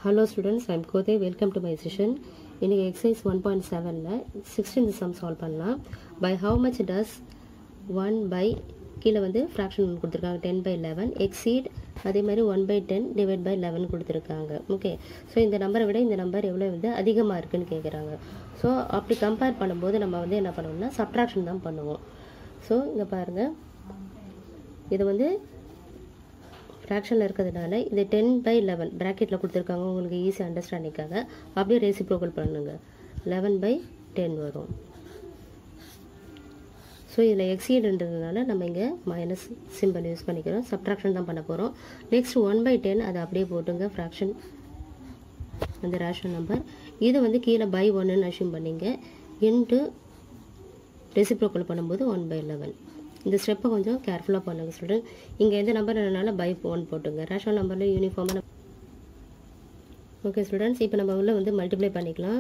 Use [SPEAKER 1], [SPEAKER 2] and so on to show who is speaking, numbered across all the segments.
[SPEAKER 1] Hello students, I'm Kode. Welcome to my session. இன்னைக்கு exercise one point செவனில் sixteen sum solve பண்ணலாம் by how much does one by கீழே வந்து fraction கொடுத்துருக்காங்க ten by eleven exceed அதே மாதிரி one by ten divide by eleven கொடுத்துருக்காங்க okay so இந்த நம்பரை விட இந்த நம்பர் எவ்வளோ வந்து அதிகமாக இருக்குன்னு கேட்குறாங்க ஸோ அப்படி கம்பேர் பண்ணும்போது நம்ம வந்து என்ன பண்ணுவோம்னா சப்ட்ராக்ஷன் தான் பண்ணுவோம் ஸோ இங்கே பாருங்கள் இது வந்து ஃப்ராக்ஷனில் இருக்கிறதுனால இது டென் பை லெவன் ப்ராக்கெட்டில் கொடுத்துருக்காங்க உங்களுக்கு ஈஸி அண்டர்ஸ்டாண்டிங்காக அப்படியே ரெசிப்ரோக்கல் பண்ணுங்க லெவன் பை டென் வரும் ஸோ இதில் எக்ஸீடுன்றதுனால நம்ம இங்கே மைனஸ் சிம்பிள் யூஸ் பண்ணிக்கிறோம் சப்ட்ராக்ஷன் தான் பண்ண போகிறோம் நெக்ஸ்ட் ஒன் பை டென் அதை அப்படியே போட்டுங்க ஃப்ராக்ஷன் அந்த ரேஷன் நம்பர் இது வந்து கீழே பை ஒன்னுன்னு அஷ்யூம் பண்ணிங்க இன்ட்டு ரெசிப்ரோக்கல் பண்ணும்போது ஒன் பை லெவன் இந்த ஸ்டெப்பை கொஞ்சம் கேர்ஃபுல்லாக பண்ணுங்க ஸ்டூடெண்ட் இங்கே எந்த நம்பர் என்னனால பை ஒன் போட்டுங்க ரேஷனல் நம்பரில் யூனிஃபார்மாக ஓகே ஸ்டூடெண்ட்ஸ் இப்போ நம்ம உள்ள வந்து மல்டிப்ளை பண்ணிக்கலாம்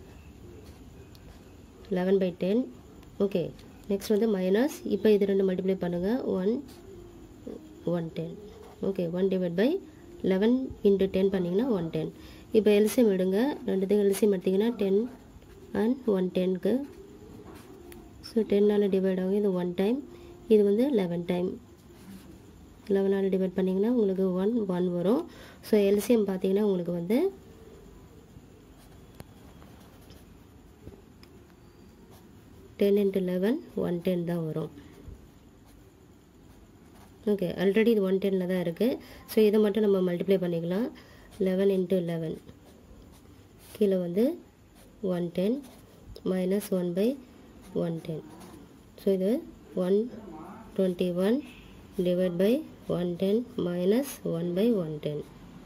[SPEAKER 1] eleven by ten okay next வந்து மைனஸ் இப்போ இது ரெண்டு மல்டிப்ளை பண்ணுங்கள் one one ten okay one divide by eleven into ten பண்ணிங்கன்னா ஒன் டென் இப்போ எல்சிஎம் எடுங்க ரெண்டுத்தையும் எல்சிஎம் எடுத்திங்கன்னா டென் அண்ட் ஒன் டென்க்கு ஸோ டென்னால் டிவைட் ஆகும் இது ஒன் டைம் இது வந்து லெவன் டைம் லெவனால் டிவைட் பண்ணிங்கன்னா உங்களுக்கு ஒன் ஒன் வரும் ஸோ எல்சிஎம் பார்த்தீங்கன்னா உங்களுக்கு வந்து ten into eleven one ten தான் வரும் ஓகே ஆல்ரெடி இது ஒன் டெனில் தான் இருக்குது ஸோ இதை மட்டும் நம்ம மல்டிப்ளை பண்ணிக்கலாம் லெவன் இன்ட்டு லெவன் கீழே வந்து one ten minus one by one ten so இது one twenty one divide by one ten minus one by one ten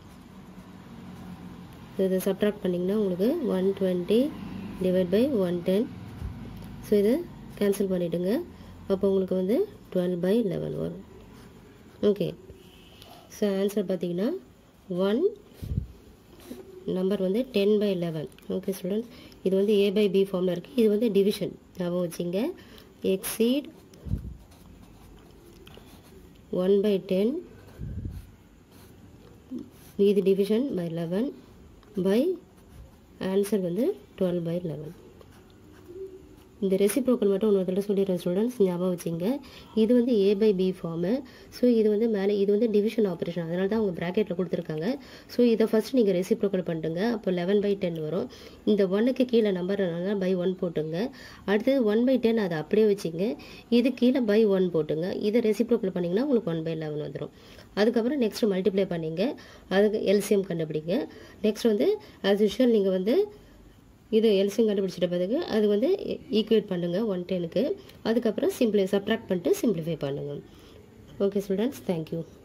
[SPEAKER 1] இதை சப்ட்ராக்ட் பண்ணிங்கன்னா உங்களுக்கு one twenty divide by one ten so இதை cancel பண்ணிவிடுங்க அப்போ உங்களுக்கு வந்து டுவெல் பை லெவன் வரும் ஓகே ஸோ ஆன்சர் பார்த்தீங்கன்னா ஒன் நம்பர் வந்து ten by eleven okay student இது வந்து ஏ பை பி ஃபார்மில் இருக்குது இது வந்து டிவிஷன் ஞாபகம் வச்சுங்க எக்ஸீட் ஒன் பை டென் இது division by eleven by answer வந்து டுவெல் பை லெவன் இந்த ரெசிப்ரோக்கல் மட்டும் ஒன்று தடவை சொல்லிடுறேன் ஸ்டூடெண்ட்ஸ் ஞாபகம் வச்சுங்க இது வந்து A by B formula so இது வந்து மேலே இது வந்து டிவிஷன் ஆப்ரேஷன் அதனால தான் அவங்க ப்ராக்கெட்டில் கொடுத்துருக்காங்க ஸோ இதை ஃபஸ்ட் நீங்கள் ரெசிப்ரோக்கல் பண்ணிட்டுங்க அப்போ லெவன் பை டென் வரும் இந்த ஒன்னுக்கு கீழே நம்பர்னால பை ஒன் போட்டுங்க அடுத்தது ஒன் பை டென் அதை அப்படியே வச்சுங்க இது கீழே பை ஒன் போட்டுங்க இதை ரெசிப்ரோக்கல் பண்ணிங்கன்னா உங்களுக்கு ஒன் பை லெவன் வந்துடும் அதுக்கப்புறம் நெக்ஸ்ட் மல்டிப்ளை பண்ணிங்க அதுக்கு எல்சிஎம் கண்டுபிடிங்க நெக்ஸ்ட் வந்து ஆஸ் யூஷுவல் நீங்கள் வந்து இது எல்சியம் கண்டுபிடிச்சிட்ட பிறகு அது வந்து ஈக்குவேட் பண்ணுங்கள் ஒன் டெனுக்கு அதுக்கப்புறம் சிம்பிளை சப்ட்ராக்ட் பண்ணிட்டு சிம்பிளிஃபை பண்ணுங்கள் ஓகே ஸ்டூடெண்ட்ஸ் தேங்க்யூ